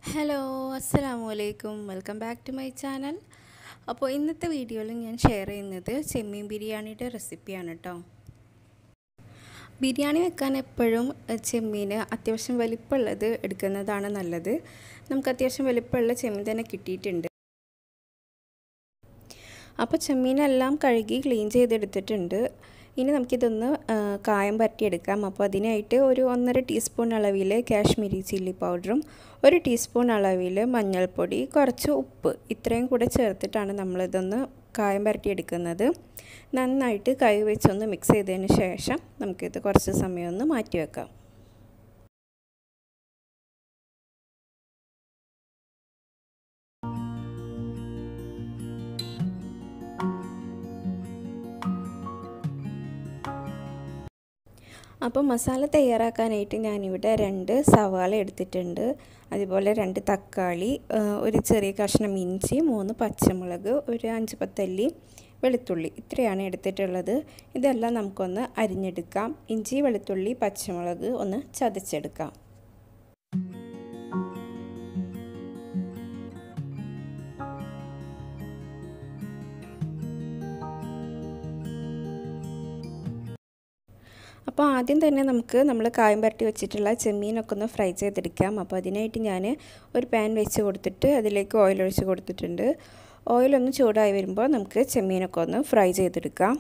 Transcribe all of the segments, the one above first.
hello അസ്സലാമു അലൈക്കും welcome back to my channel അപ്പോൾ ഇന്നത്തെ വീഡിയോയിൽ ഞാൻ ഷെയർ ചെയ്യുന്നത് ചെമ്മീൻ ബിരിയാണിയുടെ റെസിപ്പിയാണ് കേട്ടോ ബിരിയാണി വെക്കാൻ എപ്പോഴും ചെമ്മീൻ അത്യാവശ്യം വലിപ്പമുള്ളത് എടുക്കുന്നതാണ് നല്ലത് നമുക്ക് അത്യാവശ്യം വലിപ്പമുള്ള ചെമ്മീൻ തന്നെ കിട്ടിയിട്ടുണ്ട് അപ്പോൾ ചെമ്മീനെല്ലാം കഴുകി ക്ലീൻ ചെയ്തെടുത്തിട്ടുണ്ട് ഇനി നമുക്കിതൊന്ന് കായം പരട്ടിയെടുക്കാം അപ്പോൾ അതിനായിട്ട് ഒരു ഒന്നര ടീസ്പൂൺ അളവിൽ കാശ്മീരി ചില്ലി പൗഡറും ഒരു ടീസ്പൂൺ അളവിൽ മഞ്ഞൾപ്പൊടി കുറച്ച് ഉപ്പ് ഇത്രയും കൂടെ ചേർത്തിട്ടാണ് നമ്മളിതൊന്ന് കായം പരട്ടിയെടുക്കുന്നത് നന്നായിട്ട് കൈ വെച്ചൊന്ന് മിക്സ് ചെയ്തതിന് ശേഷം നമുക്കിത് കുറച്ച് സമയം ഒന്ന് മാറ്റി വെക്കാം അപ്പോൾ മസാല തയ്യാറാക്കാനായിട്ട് ഞാനിവിടെ രണ്ട് സവാള എടുത്തിട്ടുണ്ട് അതുപോലെ രണ്ട് തക്കാളി ഒരു ചെറിയ കഷ്ണം ഇഞ്ചി മൂന്ന് പച്ചമുളക് ഒരു അഞ്ച് പത്തല്ലി വെളുത്തുള്ളി ഇത്രയാണ് എടുത്തിട്ടുള്ളത് ഇതെല്ലാം നമുക്കൊന്ന് അരിഞ്ഞെടുക്കാം ഇഞ്ചി വെളുത്തുള്ളി പച്ചമുളക് ഒന്ന് ചതച്ചെടുക്കാം അപ്പോൾ ആദ്യം തന്നെ നമുക്ക് നമ്മൾ കായം പരട്ടി വെച്ചിട്ടുള്ള ചെമ്മീനൊക്കെ ഒന്ന് ഫ്രൈ ചെയ്തെടുക്കാം അപ്പോൾ അതിനായിട്ട് ഞാൻ ഒരു പാൻ വെച്ച് കൊടുത്തിട്ട് അതിലേക്ക് ഓയിൽ ഒഴിച്ച് കൊടുത്തിട്ടുണ്ട് ഓയിലൊന്ന് ചൂടായി വരുമ്പോൾ നമുക്ക് ചെമ്മീനൊക്കെ ഒന്ന് ഫ്രൈ ചെയ്തെടുക്കാം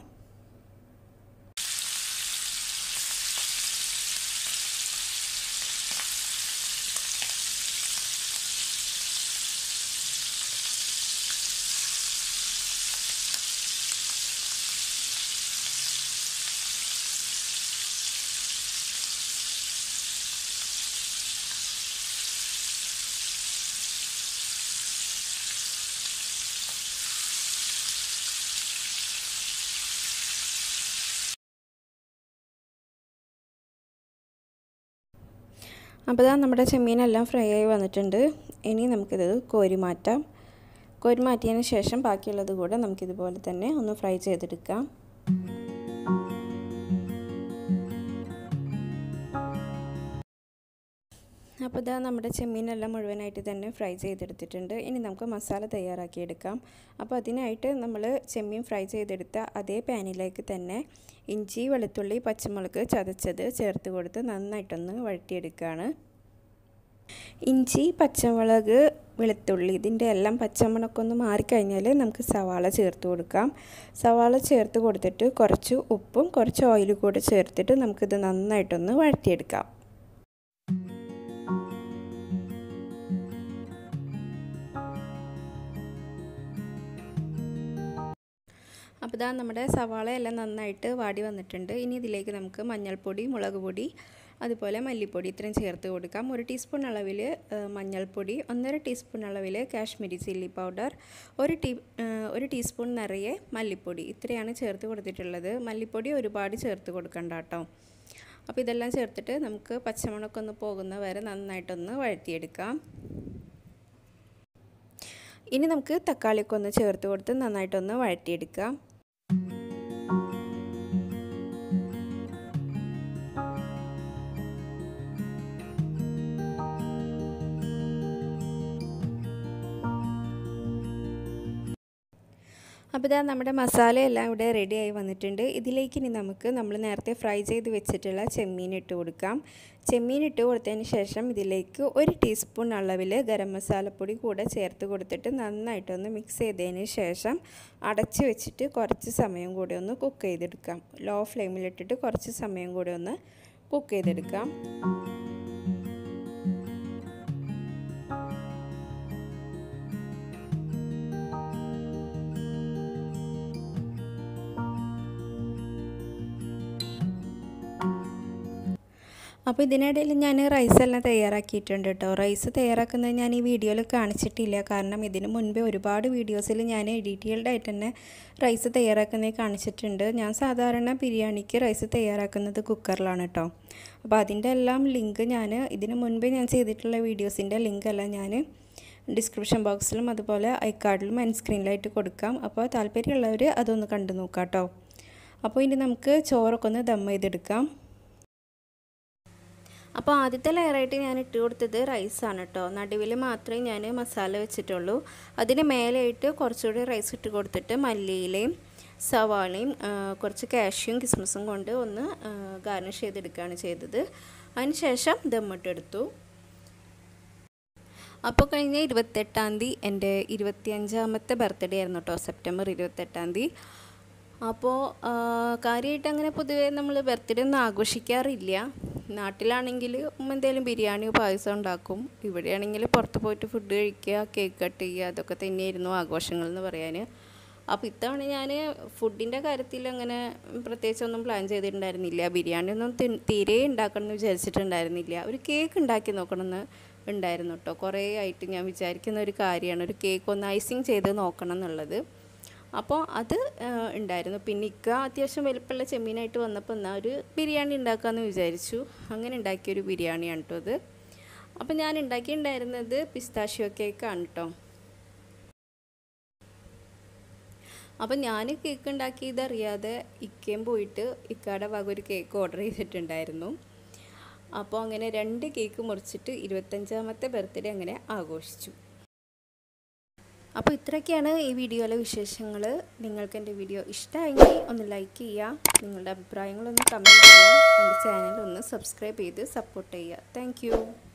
അപ്പോൾ ഇതാ നമ്മുടെ ചെമ്മീനെല്ലാം ഫ്രൈ ആയി വന്നിട്ടുണ്ട് ഇനി നമുക്കിത് കോരി മാറ്റാം കോരി മാറ്റിയതിന് ശേഷം ബാക്കിയുള്ളത് കൂടെ നമുക്കിതുപോലെ തന്നെ ഒന്ന് ഫ്രൈ ചെയ്തെടുക്കാം അപ്പോൾ ഇതാ നമ്മുടെ ചെമ്മീനെല്ലാം മുഴുവനായിട്ട് തന്നെ ഫ്രൈ ചെയ്തെടുത്തിട്ടുണ്ട് ഇനി നമുക്ക് മസാല തയ്യാറാക്കിയെടുക്കാം അപ്പോൾ അതിനായിട്ട് നമ്മൾ ചെമ്മീൻ ഫ്രൈ ചെയ്തെടുത്ത അതേ പാനിലേക്ക് തന്നെ ഇഞ്ചി വെളുത്തുള്ളി പച്ചമുളക് ചതച്ചത് ചേർത്ത് കൊടുത്ത് നന്നായിട്ടൊന്ന് വഴറ്റിയെടുക്കുകയാണ് ഇഞ്ചി പച്ചമുളക് വെളുത്തുള്ളി ഇതിൻ്റെ എല്ലാം പച്ചമുളകൊക്കെ ഒന്ന് മാറിക്കഴിഞ്ഞാൽ നമുക്ക് സവാള ചേർത്ത് കൊടുക്കാം സവാള ചേർത്ത് കൊടുത്തിട്ട് കുറച്ച് ഉപ്പും കുറച്ച് ഓയിലും കൂടെ ചേർത്തിട്ട് നമുക്കിത് നന്നായിട്ടൊന്ന് വഴറ്റിയെടുക്കാം അപ്പോൾ ഇതാ നമ്മുടെ സവാളയെല്ലാം നന്നായിട്ട് വാടി വന്നിട്ടുണ്ട് ഇനി ഇതിലേക്ക് നമുക്ക് മഞ്ഞൾപ്പൊടി മുളക് പൊടി അതുപോലെ മല്ലിപ്പൊടി ഇത്രയും ചേർത്ത് കൊടുക്കാം ഒരു ടീസ്പൂൺ അളവിൽ മഞ്ഞൾപ്പൊടി ഒന്നര ടീസ്പൂൺ അളവിൽ കാശ്മീരി ചില്ലി പൗഡർ ഒരു ടീ ഒരു ടീസ്പൂൺ നിറയെ മല്ലിപ്പൊടി ഇത്രയാണ് ചേർത്ത് കൊടുത്തിട്ടുള്ളത് മല്ലിപ്പൊടി ഒരുപാട് ചേർത്ത് കൊടുക്കണ്ട കേട്ടോ അപ്പോൾ ഇതെല്ലാം ചേർത്തിട്ട് നമുക്ക് പച്ചമുളകൊന്ന് പോകുന്ന വരെ നന്നായിട്ടൊന്ന് വഴറ്റിയെടുക്കാം ഇനി നമുക്ക് തക്കാളിയൊക്കെ ഒന്ന് ചേർത്ത് കൊടുത്ത് നന്നായിട്ടൊന്ന് വഴറ്റിയെടുക്കാം അപ്പോൾ ഇതാ നമ്മുടെ മസാലയെല്ലാം ഇവിടെ റെഡിയായി വന്നിട്ടുണ്ട് ഇതിലേക്ക് ഇനി നമുക്ക് നമ്മൾ നേരത്തെ ഫ്രൈ ചെയ്ത് വെച്ചിട്ടുള്ള ചെമ്മീൻ ഇട്ട് കൊടുക്കാം ചെമ്മീൻ ഇട്ട് കൊടുത്തതിന് ശേഷം ഇതിലേക്ക് ഒരു ടീസ്പൂൺ അളവിൽ ഗരം മസാലപ്പൊടി കൂടെ ചേർത്ത് കൊടുത്തിട്ട് നന്നായിട്ടൊന്ന് മിക്സ് ചെയ്തതിന് ശേഷം അടച്ച് വെച്ചിട്ട് കുറച്ച് സമയം കൂടി ഒന്ന് കുക്ക് ചെയ്തെടുക്കാം ലോ ഫ്ലെയിമിലിട്ടിട്ട് കുറച്ച് സമയം കൂടി ഒന്ന് കുക്ക് ചെയ്തെടുക്കാം അപ്പോൾ ഇതിനിടയിൽ ഞാൻ റൈസ് എല്ലാം തയ്യാറാക്കിയിട്ടുണ്ട് കേട്ടോ റൈസ് തയ്യാറാക്കുന്നത് ഞാൻ ഈ വീഡിയോയിൽ കാണിച്ചിട്ടില്ല കാരണം ഇതിന് മുൻപേ ഒരുപാട് വീഡിയോസിൽ ഞാൻ ഡീറ്റെയിൽഡ് ആയിട്ട് തന്നെ റൈസ് തയ്യാറാക്കുന്നത് കാണിച്ചിട്ടുണ്ട് ഞാൻ സാധാരണ ബിരിയാണിക്ക് റൈസ് തയ്യാറാക്കുന്നത് കുക്കറിലാണ് കേട്ടോ അപ്പോൾ അതിൻ്റെ എല്ലാം ലിങ്ക് ഞാൻ ഇതിന് മുൻപേ ഞാൻ ചെയ്തിട്ടുള്ള വീഡിയോസിൻ്റെ ലിങ്ക് എല്ലാം ഞാൻ ഡിസ്ക്രിപ്ഷൻ ബോക്സിലും അതുപോലെ ഐക്കാർഡിലും എൻ സ്ക്രീനിലായിട്ട് കൊടുക്കാം അപ്പോൾ താല്പര്യമുള്ളവർ അതൊന്ന് കണ്ടു നോക്കാം കേട്ടോ അപ്പോൾ ഇനി നമുക്ക് ചോറൊക്കെ ഒന്ന് ദം ചെയ്തെടുക്കാം അപ്പോൾ ആദ്യത്തെ ലെയറായിട്ട് ഞാൻ ഇട്ട് കൊടുത്തത് റൈസാണ് കേട്ടോ നടുവിൽ മാത്രമേ ഞാൻ മസാല വെച്ചിട്ടുള്ളൂ അതിന് മേലെയായിട്ട് കുറച്ചുകൂടി റൈസ് ഇട്ട് കൊടുത്തിട്ട് മല്ലിയിലയും സവാളയും കുറച്ച് കാഷ്യും കിസ്മസും കൊണ്ട് ഒന്ന് ഗാർണിഷ് ചെയ്തെടുക്കുകയാണ് ചെയ്തത് അതിനുശേഷം ദമ്മിട്ടെടുത്തു അപ്പോൾ കഴിഞ്ഞ ഇരുപത്തെട്ടാം തീയതി എൻ്റെ ഇരുപത്തിയഞ്ചാമത്തെ ബർത്ത്ഡേ ആയിരുന്നു കേട്ടോ സെപ്റ്റംബർ ഇരുപത്തെട്ടാം തീയതി അപ്പോൾ കാര്യമായിട്ട് അങ്ങനെ പൊതുവേ നമ്മൾ ബർത്ത്ഡേ ഒന്നും ആഘോഷിക്കാറില്ല നാട്ടിലാണെങ്കിൽ ഉമ്മ എന്തെങ്കിലും ബിരിയാണിയോ പായസം ഉണ്ടാക്കും ഇവിടെയാണെങ്കിൽ പുറത്ത് പോയിട്ട് ഫുഡ് കഴിക്കുക കേക്ക് കട്ട് ചെയ്യുക അതൊക്കെ തന്നെയായിരുന്നു ആഘോഷങ്ങൾ എന്ന് പറയാൻ അപ്പോൾ ഇത്തവണ ഞാൻ ഫുഡിൻ്റെ കാര്യത്തിൽ അങ്ങനെ പ്രത്യേകിച്ചൊന്നും പ്ലാൻ ചെയ്തിട്ടുണ്ടായിരുന്നില്ല ബിരിയാണി ഒന്നും തീരെ ഉണ്ടാക്കണം എന്ന് വിചാരിച്ചിട്ടുണ്ടായിരുന്നില്ല ഒരു കേക്ക് ഉണ്ടാക്കി നോക്കണമെന്ന് ഉണ്ടായിരുന്നു കേട്ടോ കുറേ ആയിട്ട് ഞാൻ വിചാരിക്കുന്ന ഒരു കാര്യമാണ് ഒരു കേക്ക് ഒന്ന് ഐസിങ് ചെയ്ത് നോക്കണം എന്നുള്ളത് അപ്പോൾ അത് ഉണ്ടായിരുന്നു പിന്നെ ഇക്ക അത്യാവശ്യം വലുപ്പമുള്ള ചെമ്മീനായിട്ട് വന്നപ്പോൾ എന്നാൽ ഒരു ബിരിയാണി ഉണ്ടാക്കാമെന്ന് വിചാരിച്ചു അങ്ങനെ ഉണ്ടാക്കിയൊരു ബിരിയാണിയാണ് കേട്ടോ അത് അപ്പോൾ ഞാൻ ഉണ്ടാക്കിയിട്ടുണ്ടായിരുന്നത് പിസ്താഷ്യോ കേക്കാണ് കേട്ടോ അപ്പം ഞാൻ കേക്ക് ഉണ്ടാക്കിയതറിയാതെ ഇക്കയും പോയിട്ട് ഇക്കയുടെ വക ഒരു കേക്ക് ഓർഡർ ചെയ്തിട്ടുണ്ടായിരുന്നു അപ്പോൾ അങ്ങനെ രണ്ട് കേക്ക് മുറിച്ചിട്ട് ഇരുപത്തഞ്ചാമത്തെ ബർത്ത്ഡേ അങ്ങനെ ആഘോഷിച്ചു അപ്പോൾ ഇത്രയൊക്കെയാണ് ഈ വീഡിയോയിലെ വിശേഷങ്ങൾ നിങ്ങൾക്ക് എൻ്റെ വീഡിയോ ഇഷ്ടമായെങ്കിൽ ഒന്ന് ലൈക്ക് ചെയ്യുക നിങ്ങളുടെ അഭിപ്രായങ്ങളൊന്ന് കമൻറ്റ് ചെയ്യുക എൻ്റെ ചാനൽ ഒന്ന് സബ്സ്ക്രൈബ് ചെയ്ത് സപ്പോർട്ട് ചെയ്യുക താങ്ക്